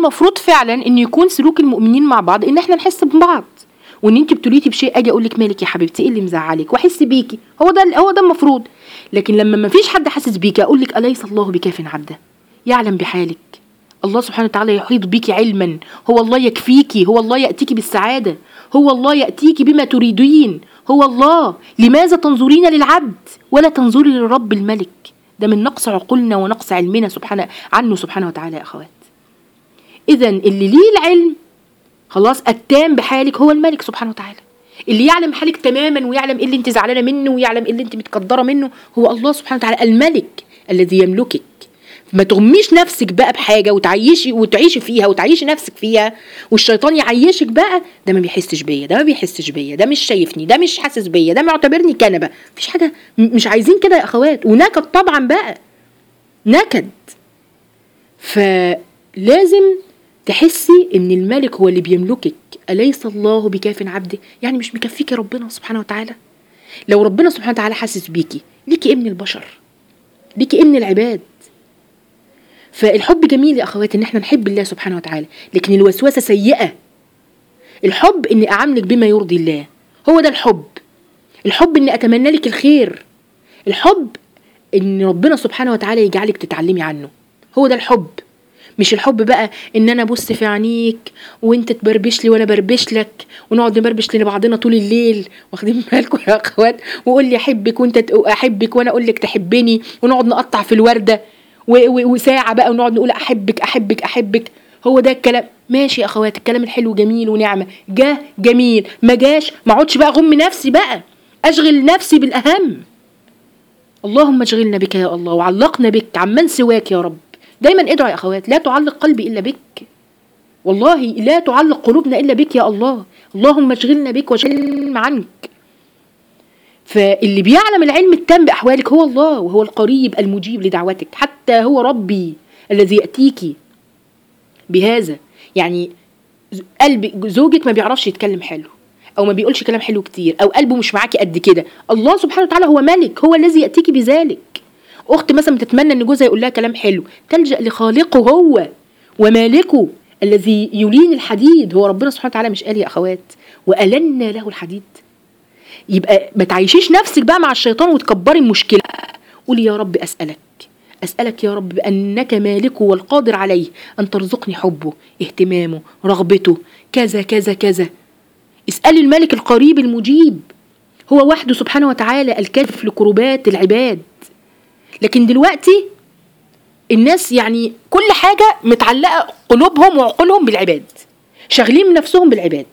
المفروض فعلا ان يكون سلوك المؤمنين مع بعض ان احنا نحس ببعض وان انت ابتليتي بشيء اجي اقول لك مالك يا حبيبتي ايه اللي مزعلك واحس بيكي هو ده هو ده المفروض لكن لما ما فيش حد حاسس بيكي اقول لك اليس الله بكاف عبده يعلم بحالك الله سبحانه وتعالى يحيط بك علما هو الله يكفيكي هو الله يأتيك بالسعادة هو الله يأتيك بما تريدين هو الله لماذا تنظرين للعبد ولا تنظري للرب الملك ده من نقص عقولنا ونقص علمنا سبحانه عنه سبحانه وتعالى يا أخوات إذا اللي ليه العلم خلاص التام بحالك هو الملك سبحانه وتعالى اللي يعلم حالك تماما ويعلم ايه اللي انت زعلانه منه ويعلم ايه اللي انت متقدره منه هو الله سبحانه وتعالى الملك الذي يملكك ما تغميش نفسك بقى بحاجه وتعيشي وتعيشي فيها وتعيشي نفسك فيها والشيطان يعيشك بقى ده ما بيحسش بيا ده ما بيحسش بيا ده مش شايفني ده مش حاسس بيا ده معتبرني كنبه مفيش حاجه م- مش عايزين كده يا اخوات ونكد طبعا بقى نكد فلازم تحسي ان الملك هو اللي بيملكك اليس الله بكاف عبده يعني مش مكفيكي ربنا سبحانه وتعالى لو ربنا سبحانه وتعالى حاسس بيكي ليكي ايه من البشر ليكي ايه من العباد فالحب جميل يا اخواتي ان احنا نحب الله سبحانه وتعالى لكن الوسوسه سيئه الحب اني اعاملك بما يرضي الله هو ده الحب الحب اني اتمنى لك الخير الحب ان ربنا سبحانه وتعالى يجعلك تتعلمي عنه هو ده الحب مش الحب بقى ان انا ابص في عينيك وانت تبربش لي وانا بربش لك ونقعد نبربش لبعضنا طول الليل واخدين بالكم يا اخوات وقول لي احبك وانت تق- احبك وانا اقول لك تحبني ونقعد نقطع في الورده و- و- وساعه بقى ونقعد نقول احبك احبك احبك هو ده الكلام ماشي يا اخوات الكلام الحلو جميل ونعمه جه جميل ما جاش ما اقعدش بقى اغم نفسي بقى اشغل نفسي بالاهم اللهم اشغلنا بك يا الله وعلقنا بك عمن سواك يا رب دايما ادعوا يا اخوات لا تعلق قلبي الا بك والله لا تعلق قلوبنا الا بك يا الله اللهم اشغلنا بك واشغل عنك فاللي بيعلم العلم التام باحوالك هو الله وهو القريب المجيب لدعوتك حتى هو ربي الذي ياتيك بهذا يعني ز- قلب زوجك ما بيعرفش يتكلم حلو او ما بيقولش كلام حلو كتير او قلبه مش معاكي قد كده الله سبحانه وتعالى هو ملك هو الذي ياتيك بذلك اخت مثلا بتتمنى ان جوزها يقول لها كلام حلو تلجا لخالقه هو ومالكه الذي يلين الحديد هو ربنا سبحانه وتعالى مش قال يا اخوات والنا له الحديد يبقى ما تعيشيش نفسك بقى مع الشيطان وتكبري المشكله قولي يا رب اسالك اسالك يا رب بانك مالكه والقادر عليه ان ترزقني حبه اهتمامه رغبته كذا كذا كذا اسالي الملك القريب المجيب هو وحده سبحانه وتعالى الكاشف لكروبات العباد لكن دلوقتي الناس يعني كل حاجة متعلقة قلوبهم وعقولهم بالعباد شاغلين من نفسهم بالعباد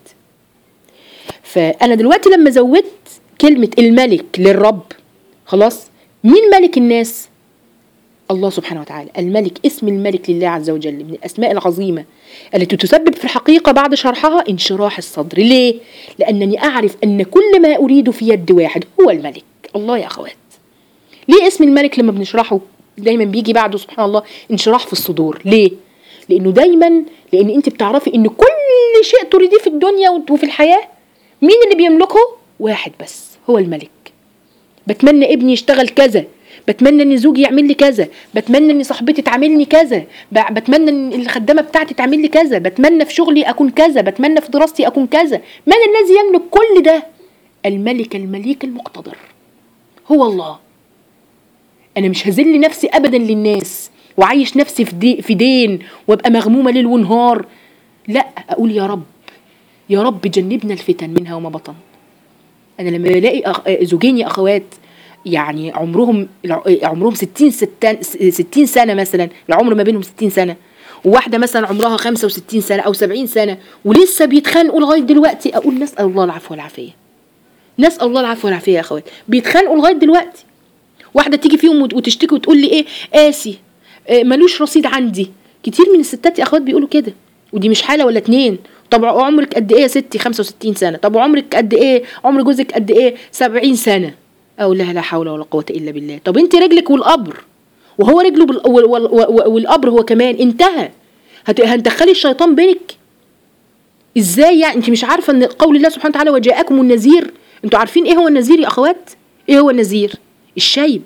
فأنا دلوقتي لما زودت كلمة الملك للرب خلاص مين ملك الناس الله سبحانه وتعالى الملك اسم الملك لله عز وجل من الأسماء العظيمة التي تسبب في الحقيقة بعد شرحها انشراح الصدر ليه؟ لأنني أعرف أن كل ما أريد في يد واحد هو الملك الله يا أخوات ليه اسم الملك لما بنشرحه دايما بيجي بعده سبحان الله انشراح في الصدور ليه لانه دايما لان انت بتعرفي ان كل شيء تريديه في الدنيا وفي الحياه مين اللي بيملكه واحد بس هو الملك بتمنى ابني يشتغل كذا بتمنى ان زوجي يعمل لي كذا بتمنى ان صاحبتي تعملني كذا ب- بتمنى ان الخدامه بتاعتي تعمل لي كذا بتمنى في شغلي اكون كذا بتمنى في دراستي اكون كذا من الذي يملك كل ده الملك المليك المقتدر هو الله انا مش هذل نفسي ابدا للناس وعايش نفسي في, دي في دين وابقى مغمومه ليل ونهار لا اقول يا رب يا رب جنبنا الفتن منها وما بطن انا لما بلاقي أخ... زوجين يا اخوات يعني عمرهم الع- عمرهم 60 ستان 60 سنه مثلا العمر ما بينهم 60 سنه وواحده مثلا عمرها 65 سنه او 70 سنه ولسه بيتخانقوا لغايه دلوقتي اقول نسال الله العفو والعافيه نسال الله العفو والعافيه يا اخوات بيتخانقوا لغايه دلوقتي واحده تيجي فيهم وت- وتشتكي وتقول لي ايه قاسي آه، ملوش رصيد عندي كتير من الستات يا اخوات بيقولوا كده ودي مش حاله ولا اتنين طب عمرك قد ايه يا ستي 65 سنه طب عمرك قد ايه عمر جوزك قد ايه 70 سنه اقول لها لا حول ولا قوه الا بالله طب انت رجلك والقبر وهو رجله بال... وال... وال... وال... والقبر هو كمان انتهى هت... هتدخلي الشيطان بينك ازاي يعني انت مش عارفه ان قول الله سبحانه وتعالى وجاءكم النذير انتوا عارفين ايه هو النذير يا اخوات ايه هو النذير الشيب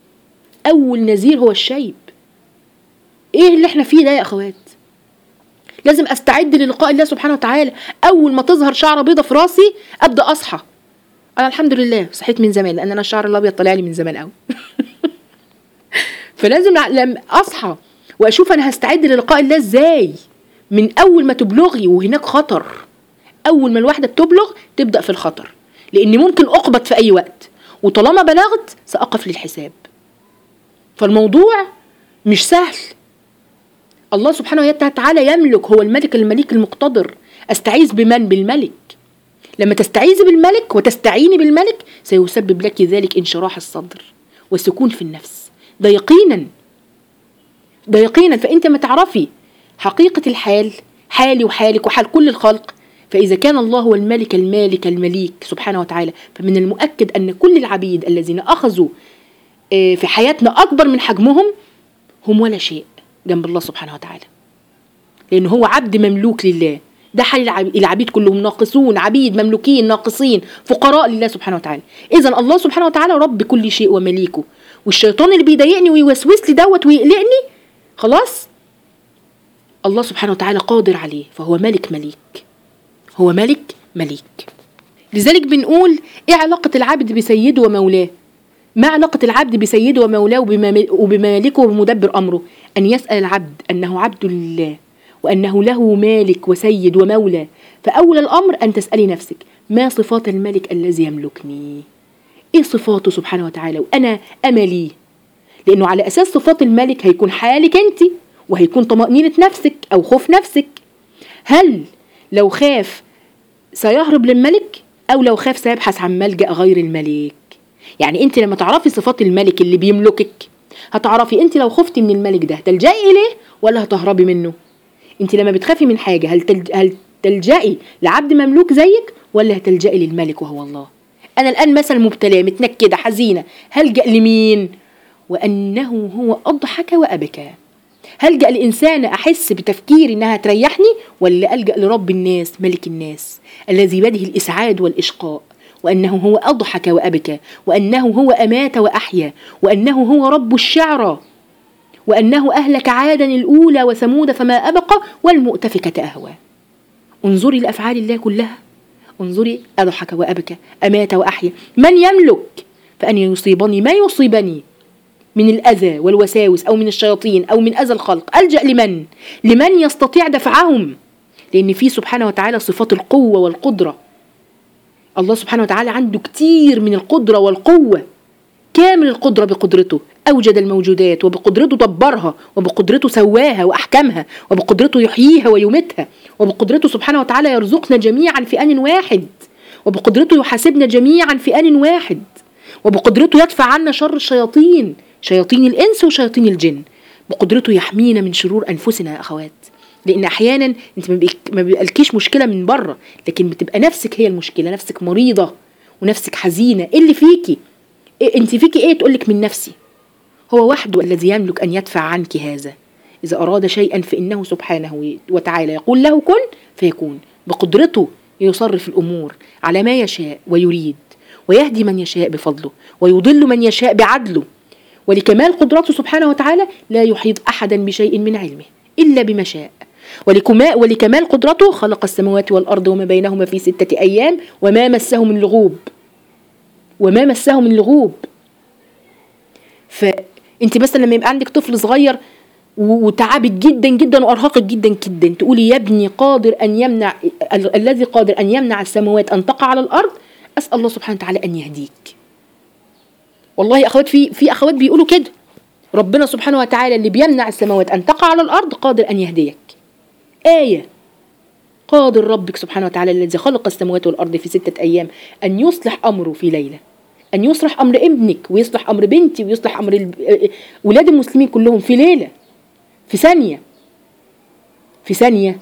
اول نذير هو الشيب ايه اللي احنا فيه ده يا اخوات لازم استعد للقاء الله سبحانه وتعالى اول ما تظهر شعره بيضه في راسي ابدا اصحى انا الحمد لله صحيت من زمان لان انا الشعر الابيض طالع لي من زمان قوي فلازم لما اصحى واشوف انا هستعد للقاء الله ازاي من اول ما تبلغي وهناك خطر اول ما الواحده بتبلغ تبدا في الخطر لاني ممكن اقبض في اي وقت وطالما بلغت ساقف للحساب فالموضوع مش سهل الله سبحانه وتعالى يملك هو الملك المليك المقتدر استعيذ بمن بالملك لما تستعيذي بالملك وتستعيني بالملك سيسبب لك ذلك انشراح الصدر وسكون في النفس ده يقينا ده يقينا فانت ما تعرفي حقيقة الحال حالي وحالك وحال كل الخلق فإذا كان الله هو الملك المالك المليك سبحانه وتعالى فمن المؤكد أن كل العبيد الذين أخذوا آه، في حياتنا أكبر من حجمهم هم ولا شيء جنب الله سبحانه وتعالى لأن هو عبد مملوك لله ده حال العبيد, العبيد كلهم ناقصون عبيد مملوكين ناقصين فقراء لله سبحانه وتعالى إذا الله سبحانه وتعالى رب كل شيء ومليكه والشيطان اللي بيضايقني ويوسوس لي دوت ويقلقني خلاص الله سبحانه وتعالى قادر عليه فهو ملك مليك هو ملك مليك لذلك بنقول ايه علاقة العبد بسيده ومولاه ما علاقة العبد بسيده ومولاه وبمالكه وبمدبر أمره أن يسأل العبد أنه عبد لله وأنه له مالك وسيد ومولى فأول الأمر أن تسألي نفسك ما صفات الملك الذي يملكني إيه صفاته سبحانه وتعالى وأنا أملي لأنه على أساس صفات الملك هيكون حالك أنت وهيكون طمأنينة نفسك أو خوف نفسك هل لو خاف سيهرب للملك أو لو خاف سيبحث عن ملجأ غير الملك يعني أنت لما تعرفي صفات الملك اللي بيملكك هتعرفي أنت لو خفتي من الملك ده تلجئي إليه ولا هتهربي منه أنت لما بتخافي من حاجة هل, تلج... هل تلجئي لعبد مملوك زيك ولا هتلجئي للملك وهو الله أنا الآن مثلا مبتلاه متنكدة حزينة هلجأ لمين وأنه هو أضحك وأبكى هلجأ لإنسان أحس بتفكير إنها تريحني ولا ألجأ لرب الناس ملك الناس الذي بيده الإسعاد والإشقاء وأنه هو أضحك وأبكى وأنه هو أمات وأحيا وأنه هو رب الشعرى وأنه أهلك عادا الأولى وثمود فما أبقى والمؤتفكة أهوى انظري لأفعال الله كلها انظري أضحك وأبكى أمات وأحيا من يملك فأن يصيبني ما يصيبني من الأذى والوساوس أو من الشياطين أو من أذى الخلق ألجأ لمن؟ لمن يستطيع دفعهم لأن في سبحانه وتعالى صفات القوة والقدرة الله سبحانه وتعالى عنده كتير من القدرة والقوة كامل القدرة بقدرته أوجد الموجودات وبقدرته دبرها وبقدرته سواها وأحكمها وبقدرته يحييها ويميتها وبقدرته سبحانه وتعالى يرزقنا جميعا في آن واحد وبقدرته يحاسبنا جميعا في آن واحد وبقدرته يدفع عنا شر الشياطين شياطين الإنس وشياطين الجن بقدرته يحمينا من شرور أنفسنا يا أخوات لأن أحيانا أنت ما بيبقالكيش مشكلة من بره لكن بتبقى نفسك هي المشكلة نفسك مريضة ونفسك حزينة إيه اللي فيكي إيه أنت فيكي إيه تقولك من نفسي هو وحده الذي يملك أن يدفع عنك هذا إذا أراد شيئا فإنه سبحانه وتعالى يقول له كن فيكون بقدرته يصرف الأمور على ما يشاء ويريد ويهدي من يشاء بفضله ويضل من يشاء بعدله ولكمال قدرته سبحانه وتعالى لا يحيط أحدا بشيء من علمه إلا بما شاء ولكمال قدرته خلق السماوات والأرض وما بينهما في ستة أيام وما مسه من لغوب وما مسه من لغوب فأنت مثلا لما يبقى عندك طفل صغير وتعبك جدا جدا وارهقك جدا جدا تقولي يا ابني قادر ان يمنع الذي قادر ان يمنع السماوات ان تقع على الارض اسال الله سبحانه وتعالى ان يهديك والله اخوات في في اخوات بيقولوا كده ربنا سبحانه وتعالى اللي بيمنع السماوات ان تقع على الارض قادر ان يهديك ايه قادر ربك سبحانه وتعالى الذي خلق السماوات والارض في سته ايام ان يصلح امره في ليله ان يصلح امر ابنك ويصلح امر بنتي ويصلح امر ولاد المسلمين كلهم في ليله في ثانيه في ثانيه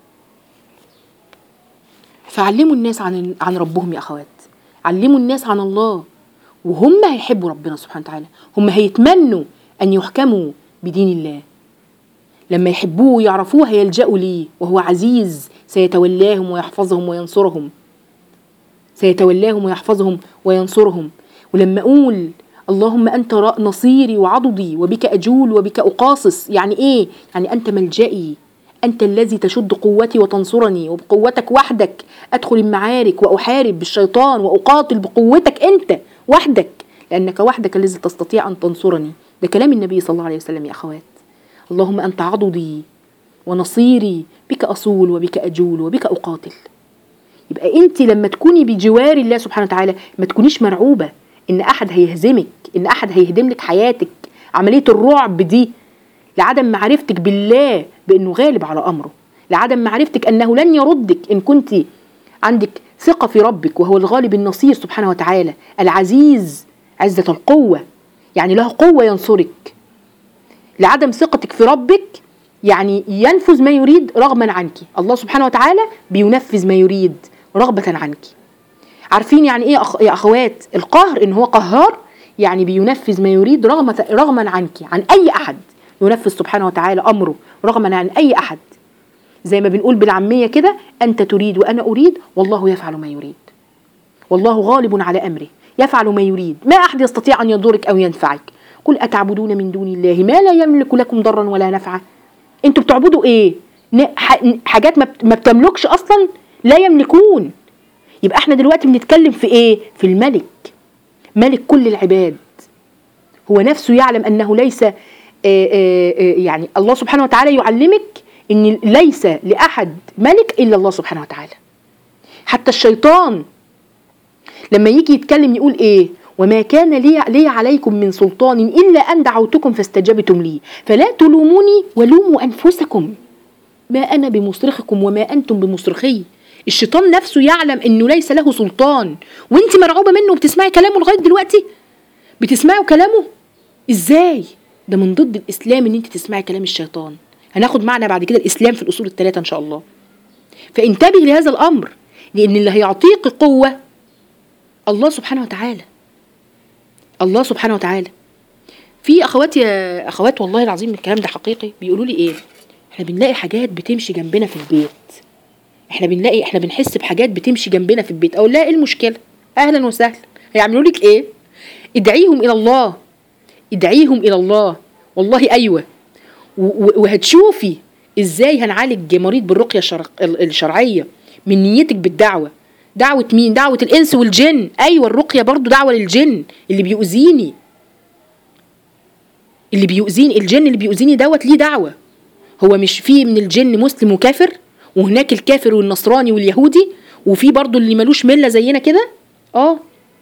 فعلموا الناس عن عن ربهم يا اخوات علموا الناس عن الله وهم هيحبوا ربنا سبحانه وتعالى هم هيتمنوا أن يحكموا بدين الله لما يحبوه ويعرفوه هيلجأوا ليه وهو عزيز سيتولاهم ويحفظهم وينصرهم سيتولاهم ويحفظهم وينصرهم ولما أقول اللهم أنت نصيري وعضدي وبك أجول وبك أقاصص يعني إيه؟ يعني أنت ملجئي أنت الذي تشد قوتي وتنصرني وبقوتك وحدك أدخل المعارك وأحارب بالشيطان وأقاتل بقوتك أنت وحدك لأنك وحدك الذي تستطيع أن تنصرني ده كلام النبي صلى الله عليه وسلم يا أخوات اللهم أنت عضدي ونصيري بك أصول وبك أجول وبك أقاتل يبقى أنت لما تكوني بجوار الله سبحانه وتعالى ما تكونيش مرعوبة إن أحد هيهزمك إن أحد هيهدم لك حياتك عملية الرعب دي لعدم معرفتك بالله بأنه غالب على أمره لعدم معرفتك أنه لن يردك إن كنت عندك ثقة في ربك وهو الغالب النصير سبحانه وتعالى العزيز عزة القوة يعني له قوة ينصرك لعدم ثقتك في ربك يعني ينفذ ما يريد رغما عنك الله سبحانه وتعالى بينفذ ما يريد رغبة عنك عارفين يعني ايه أخ... يا اخوات القهر ان هو قهار يعني بينفذ ما يريد رغمة رغما عنك عن اي احد ينفذ سبحانه وتعالى امره رغما عن اي احد زي ما بنقول بالعامية كده انت تريد وانا اريد والله يفعل ما يريد والله غالب على امره يفعل ما يريد ما احد يستطيع ان يضرك او ينفعك قل اتعبدون من دون الله ما لا يملك لكم ضرا ولا نفعا انتوا بتعبدوا ايه ن- ح- حاجات ما بت- ما بتملكش اصلا لا يملكون يبقى احنا دلوقتي بنتكلم في ايه في الملك ملك كل العباد هو نفسه يعلم انه ليس آه، آه، آه، يعني الله سبحانه وتعالى يعلمك ان ليس لاحد ملك الا الله سبحانه وتعالى حتى الشيطان لما يجي يتكلم يقول ايه وما كان لي, لي عليكم من سلطان الا ان دعوتكم فاستجبتم لي فلا تلوموني ولوموا انفسكم ما انا بمصرخكم وما انتم بمصرخي الشيطان نفسه يعلم انه ليس له سلطان وانت مرعوبه منه وبتسمعي كلامه لغايه دلوقتي بتسمعوا كلامه ازاي ده من ضد الاسلام ان انت تسمعي كلام الشيطان هناخد معنا بعد كده الاسلام في الاصول الثلاثه ان شاء الله فانتبه لهذا الامر لان اللي هيعطيك قوه الله سبحانه وتعالى الله سبحانه وتعالى في اخوات يا اخوات والله العظيم الكلام ده حقيقي بيقولوا لي ايه احنا بنلاقي حاجات بتمشي جنبنا في البيت احنا بنلاقي احنا بنحس بحاجات بتمشي جنبنا في البيت او لا ايه المشكله اهلا وسهلا هيعملوا لك ايه ادعيهم الى الله ادعيهم الى الله والله ايوه و- و- وهتشوفي ازاي هنعالج مريض بالرقيه الشرع- ال- الشرعيه من نيتك بالدعوه دعوه مين دعوه الانس والجن ايوه الرقيه برضو دعوه للجن اللي بيؤذيني اللي بيؤذيني الجن اللي بيؤذيني دوت ليه دعوه هو مش في من الجن مسلم وكافر وهناك الكافر والنصراني واليهودي وفي برضو اللي ملوش مله زينا كده اه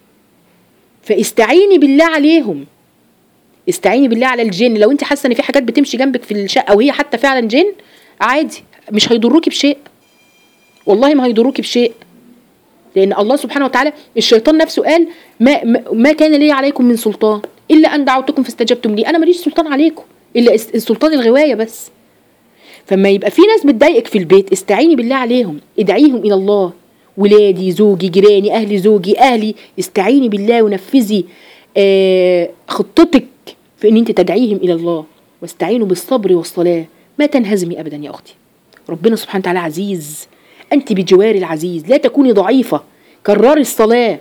فاستعيني بالله عليهم استعيني بالله على الجن لو انت حاسه ان في حاجات بتمشي جنبك في الشقه وهي حتى فعلا جن عادي مش هيضروكي بشيء والله ما هيضروكي بشيء لان الله سبحانه وتعالى الشيطان نفسه قال ما ما, ما كان لي عليكم من سلطان الا ان دعوتكم فاستجبتم لي انا ماليش سلطان عليكم الا اس- السلطان الغوايه بس فما يبقى في ناس بتضايقك في البيت استعيني بالله عليهم ادعيهم الى الله ولادي زوجي جيراني اهلي زوجي اهلي استعيني بالله ونفذي آه خطتك في ان انت تدعيهم الى الله واستعينوا بالصبر والصلاه ما تنهزمي ابدا يا اختي ربنا سبحانه وتعالى عزيز انت بجوار العزيز لا تكوني ضعيفه كرري الصلاه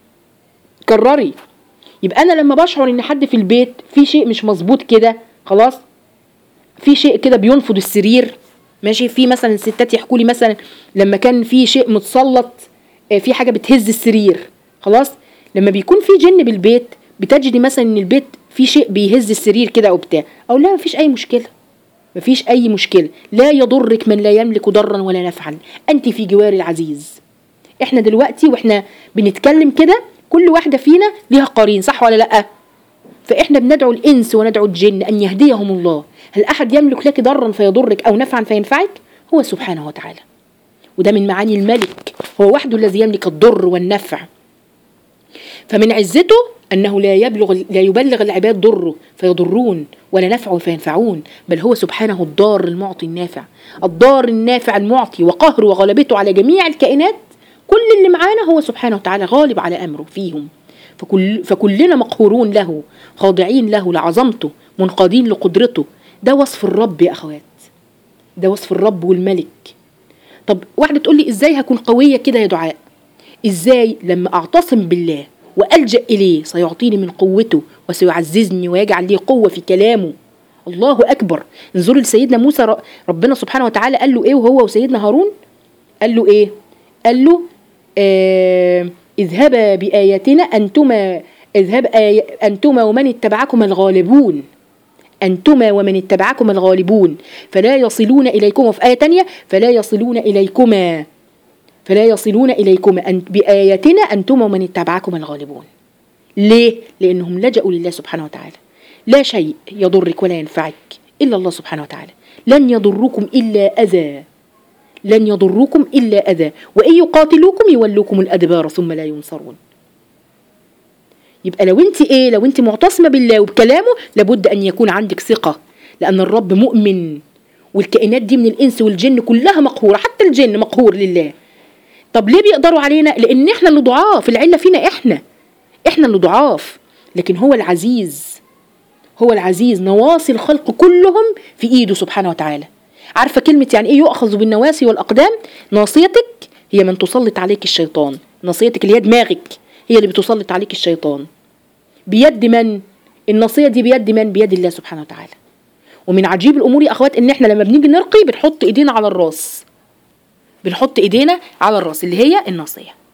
كرري يبقى انا لما بشعر ان حد في البيت في شيء مش مظبوط كده خلاص في شيء كده بينفض السرير ماشي في مثلا الستات يحكوا لي مثلا لما كان في شيء متسلط آه، في حاجه بتهز السرير خلاص لما بيكون في جن بالبيت بتجدي مثلا ان البيت في شيء بيهز السرير كده او بتاع او لا مفيش اي مشكله مفيش اي مشكله لا يضرك من لا يملك ضرا ولا نفعا انت في جوار العزيز احنا دلوقتي واحنا بنتكلم كده كل واحده فينا ليها قرين صح ولا لا فاحنا بندعو الانس وندعو الجن ان يهديهم الله هل احد يملك لك ضرا فيضرك او نفعا فينفعك هو سبحانه وتعالى وده من معاني الملك هو وحده الذي يملك الضر والنفع فمن عزته انه لا يبلغ لا يبلغ العباد ضره فيضرون ولا نفع فينفعون بل هو سبحانه الضار المعطي النافع الضار النافع المعطي وقهره وغلبته على جميع الكائنات كل اللي معانا هو سبحانه وتعالى غالب على امره فيهم فكل فكلنا مقهورون له خاضعين له لعظمته منقادين لقدرته ده وصف الرب يا اخوات ده وصف الرب والملك طب واحده تقول لي ازاي هكون قويه كده يا دعاء ازاي لما اعتصم بالله والجا اليه سيعطيني من قوته وسيعززني ويجعل لي قوه في كلامه الله اكبر انظروا لسيدنا موسى ر- ربنا سبحانه وتعالى قال له ايه وهو وسيدنا هارون قال له ايه قال له آه اذهبا باياتنا انتما اذهب آي انتما ومن اتبعكما الغالبون أنتما ومن اتبعكما الغالبون فلا يصلون إليكما في آية تانية فلا يصلون إليكما فلا يصلون إليكما أن بآياتنا أنتما ومن اتبعكما الغالبون ليه؟ لأنهم لجأوا لله سبحانه وتعالى لا شيء يضرك ولا ينفعك إلا الله سبحانه وتعالى لن يضركم إلا أذى لن يضركم إلا أذى وإن يقاتلوكم يولوكم الأدبار ثم لا ينصرون يبقى لو انت ايه لو انت معتصمه بالله وبكلامه لابد ان يكون عندك ثقه لان الرب مؤمن والكائنات دي من الانس والجن كلها مقهوره حتى الجن مقهور لله طب ليه بيقدروا علينا لان احنا اللي ضعاف العله فينا احنا احنا اللي ضعاف لكن هو العزيز هو العزيز نواصي الخلق كلهم في ايده سبحانه وتعالى عارفه كلمه يعني ايه يؤخذ بالنواسي والاقدام ناصيتك هي من تسلط عليك الشيطان ناصيتك اللي هي دماغك هي اللي بتسلط عليك الشيطان بيد من الناصيه دي بيد من بيد الله سبحانه وتعالى ومن عجيب الامور يا اخوات ان احنا لما بنيجي نرقي بنحط ايدينا على الراس بنحط ايدينا على الراس اللي هي الناصيه